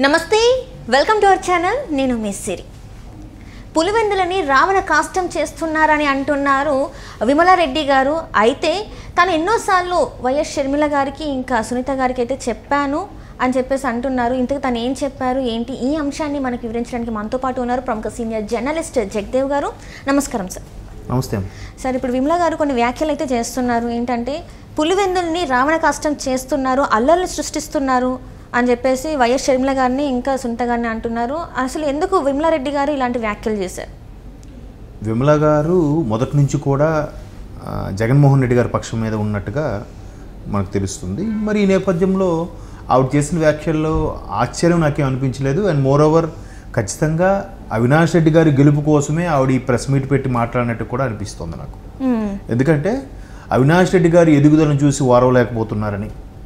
నమస్తే welcome to our channel నేను miss Siri పులివెందులని రావణ కాష్టం చేస్తున్నారని అంటున్నారు విమలారెడ్డి గారు అయితే తను ఎన్నోసార్లు వైఎస్ షర్మిల గారికి ఇంకా సునీత గారికి అయితే చెప్పాను అని చెప్పేసి అంటున్నారు ఇంతకు తను ఏం చెప్పారు ఏంటి ఈ అంశాన్ని మనకి వివరించడానికి మనతో పాటు ఉన్నారు ప్రముఖ సీనియర్ జర్నలిస్ట్ జగదేవ్ గారు నమస్కారం సార్ నమస్తే అమ్మ. సార్ ఇప్పుడు విమల గారు కొన్ని వ్యాఖ్యలు అయితే చేస్తున్నారు ఏంటంటే పులివెందుల్ని రావణ కాష్టం చేస్తున్నారు అల్లర్లు సృష్టిస్తున్నారు అని చెప్పేసి వైఎస్ షర్మిల గారిని ఇంకా సునీత గారిని అంటున్నారు అసలు ఎందుకు విమలారెడ్డి గారు ఇలాంటి వ్యాఖ్యలు చేశారు విమల గారు మొదటి నుంచి కూడా ఆ, జగన్మోహన్ రెడ్డి గారి పక్షం మీద ఉన్నట్టుగా మనకు తెలుస్తుంది మరి ఈ నేపథ్యంలో ఆవిడ చేసిన వ్యాఖ్యల్లో ఆశ్చర్యం నాకేం అనిపించలేదు అండ్ మోర్ ఓవర్ ఖచ్చితంగా అవినాష్ రెడ్డి గారి గెలుపు కోసమే ఆవిడ ఈ ప్రెస్ మీట్ పెట్టి మాట్లాడినట్టు కూడా అనిపిస్తుంది నాకు మ్మ్. ఎందుకంటే అవినాష్ రెడ్డి గారి ఎదుగుదలను చూసి వారవలేకపోతున్నారని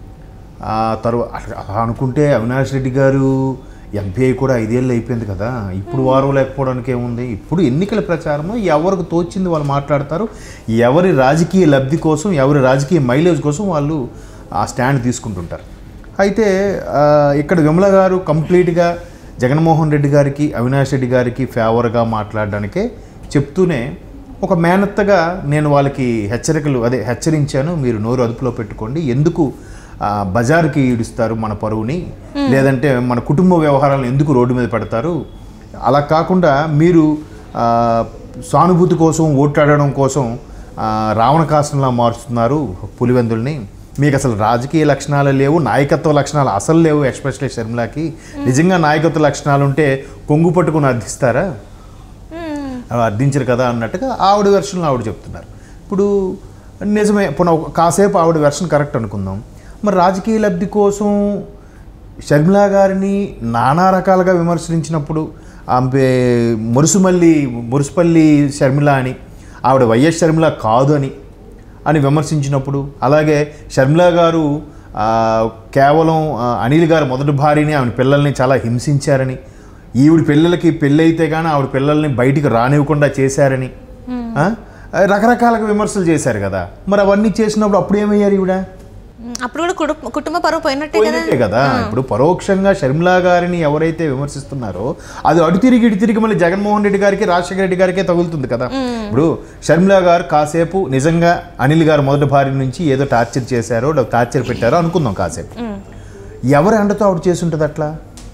ఆ తర్వాత అలా అనుకుంటే అవినాష్ రెడ్డి గారు ఎంపీ కూడా ఐదేళ్ళు అయిపోయింది కదా ఇప్పుడు వారం లేకపోవడానికి ఏముంది ఇప్పుడు ఎన్నికల ప్రచారము ఎవరికి తోచింది వాళ్ళు మాట్లాడతారు ఎవరి రాజకీయ లబ్ధి కోసం ఎవరి రాజకీయ మైలేజ్ కోసం వాళ్ళు ఆ స్టాండ్ తీసుకుంటుంటారు అయితే ఆ, ఇక్కడ విమల గారు కంప్లీట్గా జగన్మోహన్ రెడ్డి గారికి అవినాష్ రెడ్డి గారికి ఫేవర్గా మాట్లాడడానికే చెప్తూనే ఒక మేనత్తగా నేను వాళ్ళకి హెచ్చరికలు అదే హెచ్చరించాను మీరు నోరు అదుపులో పెట్టుకోండి ఎందుకు ఆ, బజార్కి ఈడుస్తారు మన పరువుని లేదంటే మన కుటుంబ వ్యవహారాలను ఎందుకు రోడ్డు మీద పెడతారు అలా కాకుండా మీరు ఆ, సానుభూతి కోసం ఓట్లాడడం కోసం ఆ, రావణ కాష్టంలా మారుస్తున్నారు పులివెందుల్ని మీకు అసలు రాజకీయ లక్షణాలు లేవు నాయకత్వ లక్షణాలు అసలు లేవు ఎస్పెషల్లీ షర్మిలాకి నిజంగా నాయకత్వ లక్షణాలు ఉంటే కొంగు పట్టుకుని అర్థిస్తారా మ్మ్. అవి అర్థించరు కదా అన్నట్టుగా ఆవిడ వెర్షన్లో ఆవిడ చెప్తున్నారు ఇప్పుడు నిజమే పునః ఒక- కాసేపు ఆవిడ వెర్షన్ కరెక్ట్ అనుకుందాం మరి రాజకీయ లబ్ధి కోసం షర్మిలా గారిని నానా రకాలుగా విమర్శించినప్పుడు ఆమె మురుసుమల్లి మురుసుపల్లి షర్మిల అని ఆవిడ వైఎస్ షర్మిల కాదు అని అని విమర్శించినప్పుడు అలాగే షర్మిల గారు ఆ, కేవలం ఆ, అనిల్ గారు మొదటి భార్యని ఆమె పిల్లల్ని చాలా హింసించారని ఈవిడ పిల్లలకి పెళ్ళైతే కానీ ఆవిడ పిల్లల్ని బయటికి రానివ్వకుండా చేశారని ఆ? రకరకాలుగా విమర్శలు చేశారు కదా మరి అవన్నీ చేసినప్పుడు అప్పుడు ఏమయ్యారు ఈవిడ మ్మ్. అప్పుడు కూడా కుటుంబ కుటుంబ పరువు పోయినట్టే కదా పోయినట్టే కదా ఇప్పుడు పరోక్షంగా షర్మిలా గారిని ఎవరైతే విమర్శిస్తున్నారో అది అటు తిరిగి ఇటు తిరిగి మళ్ళీ జగన్మోహన్ రెడ్డి గారికి రాజశేఖర రెడ్డి గారికే తగులుతుంది కదా ఇప్పుడు షర్మిలా గారు కాసేపు నిజంగా అనిల్ గారు మొదటి భార్య నుంచి ఏదో టార్చర్ చేశారో లేదా టార్చర్ పెట్టారో అనుకుందాం కాసేపు మ్మ్. ఎవరి అండతో ఆవిడ చేసి ఉంటుంది అట్లా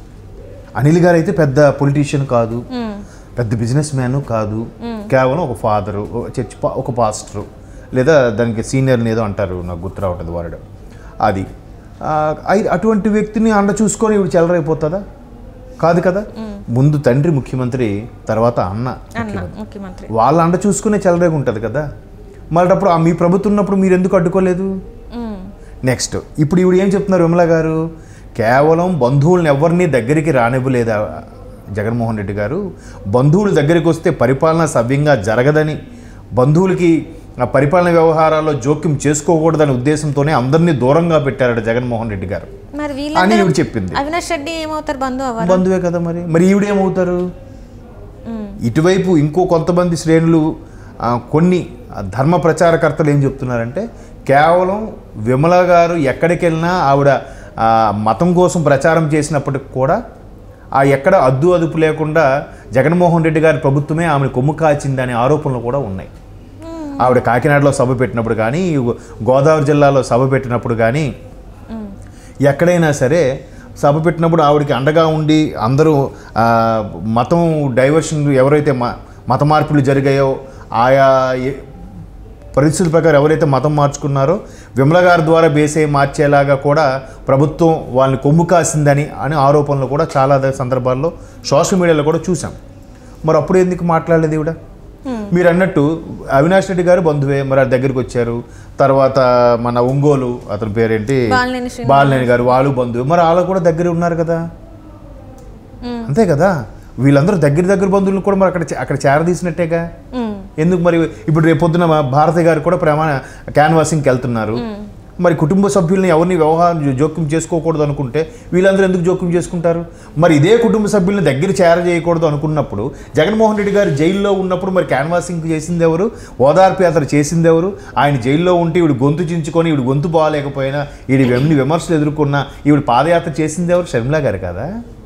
అనిల్ గారు అయితే పెద్ద పొలిటీషియన్ కాదు మ్మ్. పెద్ద బిజినెస్ మ్యాన్ కాదు కేవలం ఒక ఫాదరు చర్చ్ పా- ఒక పాస్టరు లేదా దానికి సీనియర్ని ఏదో అంటారు నాకు గుర్తు రావట్లేదు వాడు అది ఆ, అయి- అటువంటి వ్యక్తిని అండ చూసుకొని ఇవి చెలరైపోతుందా కాదు కదా ముందు తండ్రి ముఖ్యమంత్రి తర్వాత అన్న అన్న ముఖ్యమంత్రి వాళ్ళ అండ చూసుకునే చెలరేగి ఉంటుంది కదా మరి అప్పుడు ఆ మీ ప్రభుత్వం ఉన్నప్పుడు మీరు ఎందుకు అడ్డుకోలేదు మ్మ్. నెక్స్ట్ ఇప్పుడు ఈవిడ ఏం చెప్తున్నారు విమల గారు కేవలం బంధువులను ఎవరిని దగ్గరికి రానివ్వలేదు ఆ జగన్మోహన్ రెడ్డి గారు బంధువుల దగ్గరికి వస్తే పరిపాలన సవ్యంగా జరగదని బంధువులకి ఆ పరిపాలన వ్యవహారాల్లో జోక్యం చేసుకోకూడదనే ఉద్దేశంతోనే అందరినీ దూరంగా పెట్టారట జగన్మోహన్ రెడ్డి గారు మరి అని వీళ్ళందరూ ఈవిడ చెప్పింది అవినాష్ రెడ్డి ఏమవుతారు బంధువు అవ్వరు బంధువే కదా మరి మరి ఈవిడేమవుతారు మ్మ్. ఇటువైపు ఇంకో కొంతమంది శ్రేణులు ఆ, కొన్ని ధర్మ ప్రచారకర్తలు ఏం చెప్తున్నారంటే కేవలం విమల గారు ఎక్కడికి వెళ్ళినా ఆవిడ ఆ, మతం కోసం ప్రచారం చేసినప్పటికి కూడా ఆ ఎక్కడ అద్దు అదుపు లేకుండా జగన్మోహన్ రెడ్డి గారి ప్రభుత్వమే ఆమెను కొమ్ము కాచిందనే ఆరోపణలు కూడా ఉన్నాయి ఆవిడ కాకినాడలో సభ పెట్టినప్పుడు కానీ గోదావరి జిల్లాలో సభ పెట్టినప్పుడు కానీ మ్మ్. ఎక్కడైనా సరే సభ పెట్టినప్పుడు ఆవిడకి అండగా ఉండి అందరూ ఆ, మతం డైవర్షన్ ఎవరైతే మ మత మార్పులు జరిగాయో ఆయా ఏ- పరిస్థితుల ప్రకారం ఎవరైతే మతం మార్చుకున్నారో విమల గారి ద్వారా బేసే మార్చేలాగా కూడా ప్రభుత్వం వాళ్ళని కొమ్ము కాసిందని అని ఆరోపణలు కూడా చాలా ద- సందర్భాల్లో సోషల్ మీడియాలో కూడా చూసాం మరి అప్పుడు ఎందుకు మాట్లాడలేదు ఈవిడ మీరు అన్నట్టు అవినాష్ రెడ్డి గారు బంధువే మరి ఆ దగ్గరికి వచ్చారు తర్వాత మన ఒంగోలు అతని పేరేంటి బాలినేని శ్రీనివాస్. బాలినేని గారు వాళ్ళు బంధువు మరి వాళ్ళు కూడా దగ్గర ఉన్నారు కదా మ్మ్. అంతే కదా వీళ్ళందరూ దగ్గర దగ్గర బంధువులు కూడా మరి అక్కడ చే- అక్కడ చేరదీసినట్టేగా మ్మ్. ఎందుకు మరి ఇప్పుడు రేపొద్దున మా భారతి గారు కూడా ప్రమాణ క్యాన్వాసింగ్కి వెళ్తున్నారు మరి కుటుంబ సభ్యుల్ని ఎవరిని వ్యవహారం జో- జోక్యం చేసుకోకూడదు అనుకుంటే వీళ్ళందరూ ఎందుకు జోక్యం చేసుకుంటారు మరి ఇదే కుటుంబ సభ్యుల్ని దగ్గర చేర చేయకూడదు అనుకున్నప్పుడు జగన్మోహన్ రెడ్డి గారు జైల్లో ఉన్నప్పుడు మరి క్యాన్వాసింగ్ చేసింది ఎవరు ఓదార్పు యాత్ర చేసింది ఎవరు ఆయన జైల్లో ఉంటే ఈవిడ గొంతు చించుకొని ఈవిడ గొంతు బాగాలేకపోయినా ఈవిడ ఎన్ని విమర్శలు ఎదుర్కొన్నా ఈవిడ పాదయాత్ర చేసింది ఎవరు షర్మిలా గారు కదా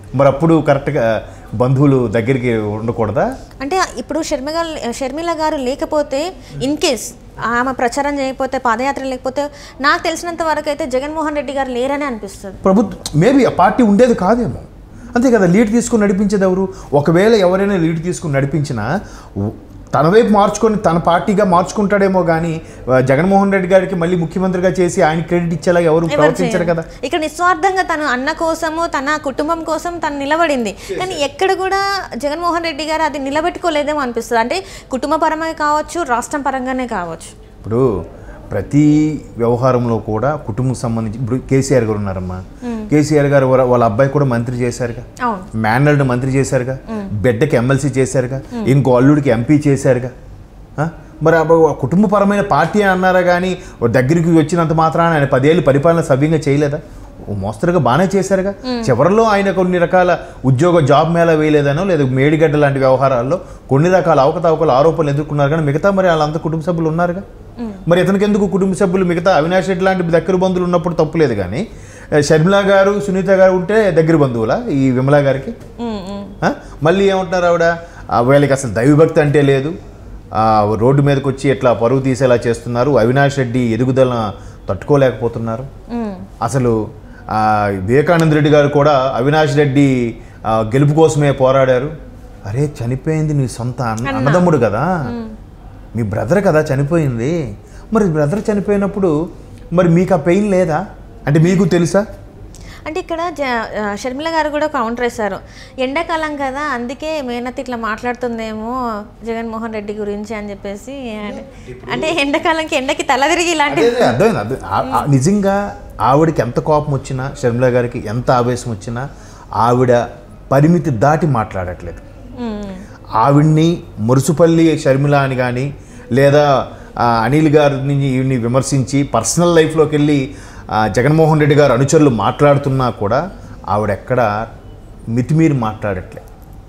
మరి అప్పుడు కరెక్ట్గా బంధువులు దగ్గరికి ఉండకూడదా అంటే ఇప్పుడు షర్మిల షర్మిల గారు లేకపోతే ఇన్ కేస్ ఆమె ప్రచారం చేయకపోతే పాదయాత్ర లేకపోతే నాకు తెలిసినంత వరకు అయితే జగన్మోహన్ రెడ్డి గారు లేరని అనిపిస్తుంది ప్రభుత్వం మేబీ ఆ పార్టీ ఉండేది కాదేమో అంతే కదా లీడ్ తీసుకుని నడిపించేది ఎవరు ఒకవేళ ఎవరైనా లీడ్ తీసుకుని నడిపించినా ఉ- తన వైపు మార్చుకొని తన పార్టీగా మార్చుకుంటాడేమో కానీ ఆ, జగన్మోహన్ రెడ్డి గారికి మళ్ళీ ముఖ్యమంత్రిగా చేసి ఆయన క్రెడిట్ ఇచ్చేలా ఎవరు ఎవరు ప్రవర్తించరు చేయరు. కదా ఇక్కడ నిస్వార్థంగా తను అన్న కోసము తన కుటుంబం కోసం తను నిలబడింది కానీ ఎక్కడ కూడా జగన్మోహన్ రెడ్డి గారు అది నిలబెట్టుకోలేదేమో అనిపిస్తుంది అంటే కుటుంబ పరమే కావచ్చు రాష్ట్రం పరంగానే కావచ్చు ఇప్పుడు ప్రతి వ్యవహారంలో కూడా కుటుంబం సంబంధించి ఇప్పుడు కేసీఆర్ గారు ఉన్నారమ్మా కేసీఆర్ గారు వాళ్ళ- వాళ్ళ అబ్బాయి కూడా మంత్రి చేశారుగా అవును మేనల్డ్ మంత్రి చేశారుగా బిడ్డకి ఎమ్మెల్సీ చేశారుగా ఇంకో అల్లుడికి ఎంపీ చేశారుగా ఆ? మరి అబ్బ ఆ కుటుంబపరమైన పార్టీ అన్నారా కానీ ఓ దగ్గరికి వచ్చినంత మాత్రాన ఆయన పదేళ్ళు పరిపాలన సవ్యంగా చేయలేదా ఓ మోస్తరుగా బాగానే చేశారుగా చివరిలో ఆయన కొన్ని రకాల ఉద్యోగ జాబ్ మేళ వేయలేదనో లేదా మేడిగడ్డ లాంటి వ్యవహారాల్లో కొన్ని రకాల అవకతవకలు ఆరోపణలు ఎదుర్కొన్నారు కానీ మిగతా మరి వాళ్ళంతా కుటుంబ సభ్యులు ఉన్నారుగా మరి ఇతనికి ఎందుకు కుటుంబ సభ్యులు మిగతా అవినాష్ రెడ్డి లాంటి దగ్గర బంధువులు ఉన్నప్పుడు తప్పులేదు కానీ ఆ, షర్మిల గారు సునీత గారు ఉంటే దగ్గర బంధువులా ఈ విమలా గారికి ఉమ్, ఉమ్. ఆ? మళ్ళీ ఏమంటున్నారు ఆవిడ ఆ, వీళ్ళకి అసలు దైవభక్తి అంటే లేదు ఆ, రోడ్డు మీదకి వచ్చి ఇట్లా పరువు తీసేలా చేస్తున్నారు అవినాష్ రెడ్డి ఎదుగుదల తట్టుకోలేకపోతున్నారు ఉమ్. అసలు ఆ, వివేకానంద రెడ్డి గారు కూడా అవినాష్ రెడ్డి ఆ, గెలుపు కోసమే పోరాడారు అరే చనిపోయింది నీ సొంత అన్న అన్నదమ్ముడు కదా మీ బ్రదర్ కదా చనిపోయింది మరి బ్రదర్ చనిపోయినప్పుడు మరి మీకు ఆ పెయిన్ లేదా అంటే మీకు తెలుసా అంటే ఇక్కడ జ ఆ, షర్మిల గారు కూడా కౌంటర్ వేశారు ఎండాకాలం కదా అందుకే మేనత్ ఇట్లా మాట్లాడుతుందేమో జగన్మోహన్ రెడ్డి గురించి అని చెప్పేసి అంటే ఎండాకాలంకి ఎండకి తల తిరిగి ఇలాంటి అదే, అదే, అర్థమైంది అర్థం ఆ- ఆ- నిజంగా ఆవిడకి ఎంత కోపం వచ్చినా షర్మిల గారికి ఎంత ఆవేశం వచ్చినా ఆవిడ పరిమితి దాటి మాట్లాడట్లేదు ఉమ్, ఆవిడ్ని మురుసుపల్లి షర్మిల అని కానీ లేదా ఆ, అనిల్ గారిని ఈవిని విమర్శించి పర్సనల్ లైఫ్లోకి వెళ్ళి ఆ, జగన్మోహన్ రెడ్డి గారు అనుచరులు మాట్లాడుతున్నా కూడా ఆవిడెక్కడ మితిమీరి మాట్లాడట్లే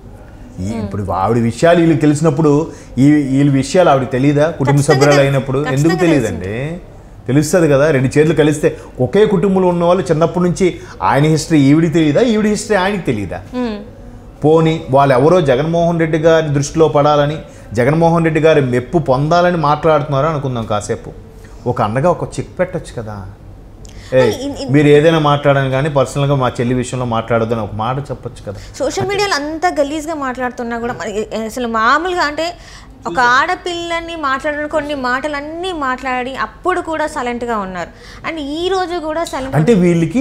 ఈ ఇప్పుడు ఆవిడ విషయాలు వీళ్ళకి తెలిసినప్పుడు ఈ వీళ్ళ విషయాలు ఆవిడకి తెలియదా కుటుంబ ఖచ్చితంగా సభ్యురాలు తెలు- అయినప్పుడు ఎందుకు ఖచ్చితంగా తెలియదండి తెలుస్తుంది కదా రెండు చేతులు కలిస్తే ఒకే కుటుంబంలో ఉన్న వాళ్ళు చిన్నప్పటి నుంచి ఆయన హిస్టరీ ఈవిడికి తెలియదా ఈవిడి హిస్టరీ ఆయనకి తెలియదా ఉమ్, పోని వాళ్ళు ఎవరో జగన్మోహన్ రెడ్డి గారి దృష్టిలో పడాలని జగన్మోహన్ రెడ్డి గారి మెప్పు పొందాలని మాట్లాడుతున్నారు అనుకుందాం కాసేపు ఒక అన్నగా ఒక చెక్ పెట్టొచ్చు కదా ఏ ఇన్- ఇన్- మీరు ఏదైనా మాట్లాడని కానీ పర్సనల్గా మా చెల్లి విషయంలో మాట్లాడొద్దు అని ఒక మాట చెప్పొచ్చు కదా సోషల్ మీడియాలో అంత గలీజ్గా మాట్లాడుతున్నా కూడా మరి అసలు మామూలుగా అంటే ఒక ఆడపిల్లని మాట్లాడిన కొన్ని మాటలన్నీ మాట్లాడి అప్పుడు కూడా సైలెంట్గా ఉన్నారు అండ్ ఈ రోజు కూడా సైలెంట్ అంటే వీళ్ళకి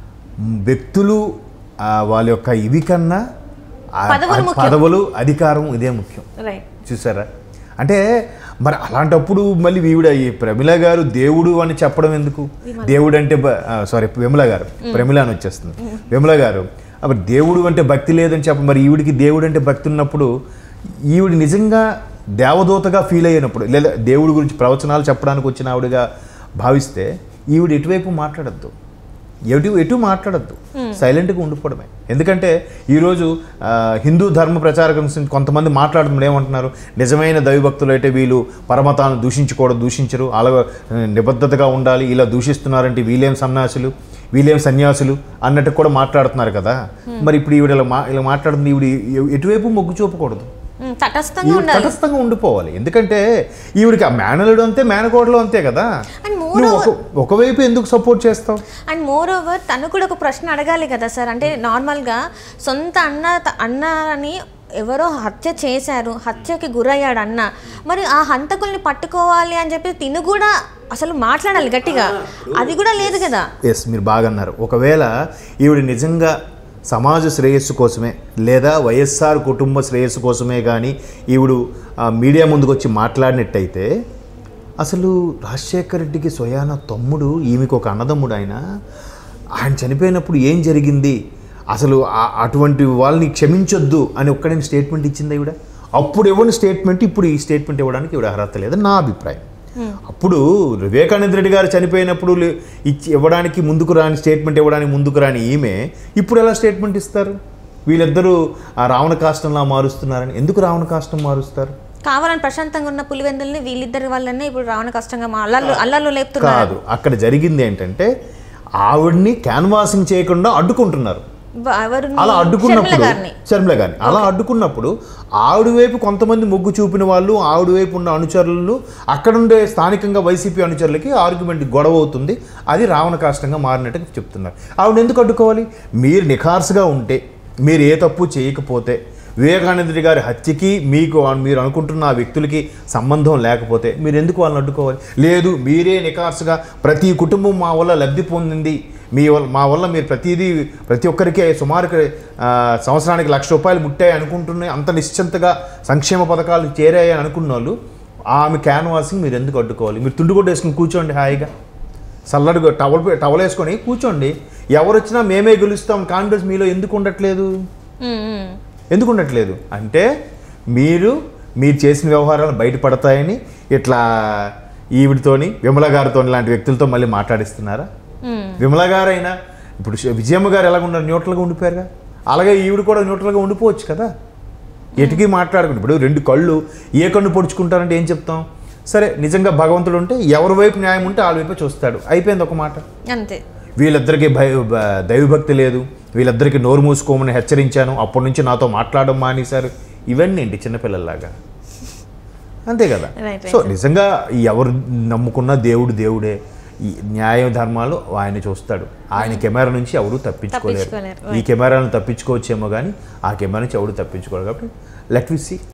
వ్యక్తులు ఆ, వాళ్ళ యొక్క ఇవి కన్నా ఆ పదవులు ముఖ్యం. పదవులు అధికారం ఇదే ముఖ్యం రైట్ చూసారా అంటే మరి అలాంటప్పుడు మళ్ళీ వీవిడ ఈ ప్రమిళ గారు దేవుడు అని చెప్పడం ఎందుకు దేవుడు అంటే సారీ విమల గారు ప్రమిళ అని వచ్చేస్తుంది విమల గారు అప్పుడు దేవుడు అంటే భక్తి లేదని చెప్ప మరి ఈవిడికి దేవుడు అంటే భక్తి ఉన్నప్పుడు ఈవిడ నిజంగా దేవదూతగా ఫీల్ అయినప్పుడు లేదా దేవుడి గురించి ప్రవచనాలు చెప్పడానికి వచ్చిన ఆవిడగా భావిస్తే ఈవిడ ఎటువైపు మాట్లాడద్దు ఎటు ఎటు మాట్లాడద్దు సైలెంట్గా ఉండిపోవడమే ఎందుకంటే ఈరోజు ఆ, హిందూ ధర్మ ప్రచారకం నుంచి కొంతమంది మాట్లాడుతున్నారు ఏమంటున్నారు నిజమైన దైవభక్తులు అయితే వీళ్ళు పరమతాలను దూషించకూడదు దూషించరు అలా ఆ, నిబద్ధతగా ఉండాలి ఇలా దూషిస్తున్నారంటే వీళ్ళేం సన్యాసులు వీళ్ళేం సన్యాసులు అన్నట్టు కూడా మాట్లాడుతున్నారు కదా మరి ఇప్పుడు ఈవిడ ఇలా మా ఇలా మాట్లాడుతుంది ఈవిడ ఎ- ఎటువైపు మొగ్గు చూపకూడదు ఉమ్, తటస్థంగా ఈవిడ ఉండాలి తటస్థంగా ఉండిపోవాలి ఎందుకంటే ఈవిడికి ఆ మేనలుడు అంతే మేనకోడలు అంతే కదా అండ్ నువ్వు ఒక ఒకవైపు ఎందుకు సపోర్ట్ చేస్తావు అండ్ మోర్ ఓవర్ తను కూడా ఒక ప్రశ్న అడగాలి కదా సార్ అంటే నార్మల్గా సొంత అన్న అన్నని ఎవరో హత్య చేశారు హత్యకి గురయ్యాడు అన్న మరి ఆ హంతకుల్ని పట్టుకోవాలి అని చెప్పి తిను కూడా అసలు మాట్లాడాలి గట్టిగా అది కూడా లేదు కదా ఎస్ మీరు బాగా అన్నారు ఒకవేళ ఈవిడ నిజంగా సమాజ శ్రేయస్సు కోసమే లేదా వైఎస్ఆర్ కుటుంబ శ్రేయస్సు కోసమే కానీ ఈవిడు ఆ, మీడియా ముందుకు వచ్చి మాట్లాడినట్టయితే అసలు రాజశేఖర రెడ్డికి స్వయాన తమ్ముడు ఈమెకు ఒక అన్నదమ్ముడు ఆయన ఆయన చనిపోయినప్పుడు ఏం జరిగింది అసలు ఆ- అటువంటి వాళ్ళని క్షమించొద్దు అని ఒక్కడైనా స్టేట్మెంట్ ఇచ్చింది ఈవిడ అప్పుడు ఇవ్వని స్టేట్మెంట్ ఇప్పుడు ఈ స్టేట్మెంట్ ఇవ్వడానికి ఈవిడ అర్హత లేదు నా అభిప్రాయం అప్పుడు వివేకానంద రెడ్డి గారు చనిపోయినప్పుడు లే- ఇచ్చి ఇవ్వడానికి ముందుకు రాని స్టేట్మెంట్ ఇవ్వడానికి ముందుకు రాని ఈమె ఇప్పుడు ఎలా స్టేట్మెంట్ ఇస్తారు వీళ్ళిద్దరూ ఆ రావణ కాష్టంలా మారుస్తున్నారని ఎందుకు రావణ కాష్టం మారుస్తారు కావాలని ప్రశాంతంగా ఉన్న పులివెందుల్ని వీళ్ళిద్దరి వల్లనే ఇప్పుడు రావణ కష్టంగా మా అల్లర్లు అల్లర్లు లేపుతున్నారు కాదు అక్కడ జరిగింది ఏంటంటే ఆవిడ్ని క్యాన్వాసింగ్ చేయకుండా అడ్డుకుంటున్నారు వ- ఎవరిని? అలా షర్మిల అడ్డుకున్నప్పుడు గారిని శర్మిల గారిని అలా అడ్డుకున్నప్పుడు ఆవిడ వైపు కొంతమంది మొగ్గు చూపిన వాళ్ళు ఆవిడ వైపు ఉన్న అనుచరులు అక్కడ ఉండే స్థానికంగా వైసీపీ అనుచరులకి ఆర్గ్యుమెంట్ గొడవ అవుతుంది అది రావణ కాష్టంగా మారినట్టు చెప్తున్నారు ఆవిడ ఎందుకు అడ్డుకోవాలి మీరు నిఖార్సుగా ఉంటే మీరు ఏ తప్పు చేయకపోతే వివేకానందుడి గారి హత్యకి మీకు మీరు అనుకుంటున్న ఆ వ్యక్తులకి సంబంధం లేకపోతే మీరు ఎందుకు వాళ్ళని అడ్డుకోవాలి లేదు మీరే నిఖార్సుగా ప్రతి కుటుంబం మా వల్ల లబ్ధి పొందింది మీ వల్ల మా వల్ల మీరు ప్రతిదీ ప్రతి ఒక్కరికి సుమారు ఆ, సంవత్సరానికి లక్ష రూపాయలు ముట్టాయి అనుకుంటున్నాయి అంత నిశ్చింతగా సంక్షేమ పథకాలు చేరాయి అని అనుకున్న వాళ్ళు ఆమె క్యాన్వాసింగ్ మీరు ఎందుకు అడ్డుకోవాలి మీరు తుండుగొడ్డ వేసుకుని కూర్చోండి హాయిగా చల్లడి టవల్ టవల్ వేసుకొని కూర్చోండి ఎవరు వచ్చినా మేమే గెలుస్తాం కాన్ఫిడెన్స్ మీలో ఎందుకు ఉండట్లేదు ఉమ్, ఉమ్. ఎందుకు ఉండట్లేదు అంటే మీరు మీరు చేసిన వ్యవహారాలు బయటపడతాయని ఇట్లా ఈవిడితోని విమల గారితో లాంటి వ్యక్తులతో మళ్ళీ మాట్లాడిస్తున్నారా ఉమ్. విమల గారైనా ఇప్పుడు శ- విజయమ్మ గారు ఎలాగ ఉన్నారు న్యూట్రల్గా ఉండిపోయారుగా అలాగే ఈవిడ కూడా న్యూట్రల్గా ఉండిపోవచ్చు కదా ఎటుకి మాట్లాడుకుని ఇప్పుడు రెండు కళ్ళు ఏ కన్ను పొడుచుకుంటారంటే ఏం చెప్తాం సరే నిజంగా భగవంతుడు ఉంటే ఎవరి వైపు న్యాయం ఉంటే వాళ్ళ వైపే చూస్తాడు అయిపోయింది ఒక మాట అంతే వీళ్ళిద్దరికి భయ బ- దైవభక్తి లేదు వీళ్ళిద్దరికి నోరు మూసుకోమని హెచ్చరించాను అప్పటి నుంచి నాతో మాట్లాడడం మానేశారు ఇవన్నీ ఏంటి చిన్నపిల్లల్లాగా అంతే కదా Right, right, సో నిజంగా ఎవరు నమ్ముకున్న దేవుడు దేవుడే ఈ న్యాయ ధర్మాలు ఆయన చూస్తాడు ఆయన కెమెరా నుంచి ఎవరు తప్పించుకోలేరు తప్పించుకోలేరు, ఈ కెమెరాలను తప్పించుకోవచ్చేమో కానీ ఆ కెమెరా నుంచి ఎవరు తప్పించుకోలేరు కాబట్టి లెట్ వి సీ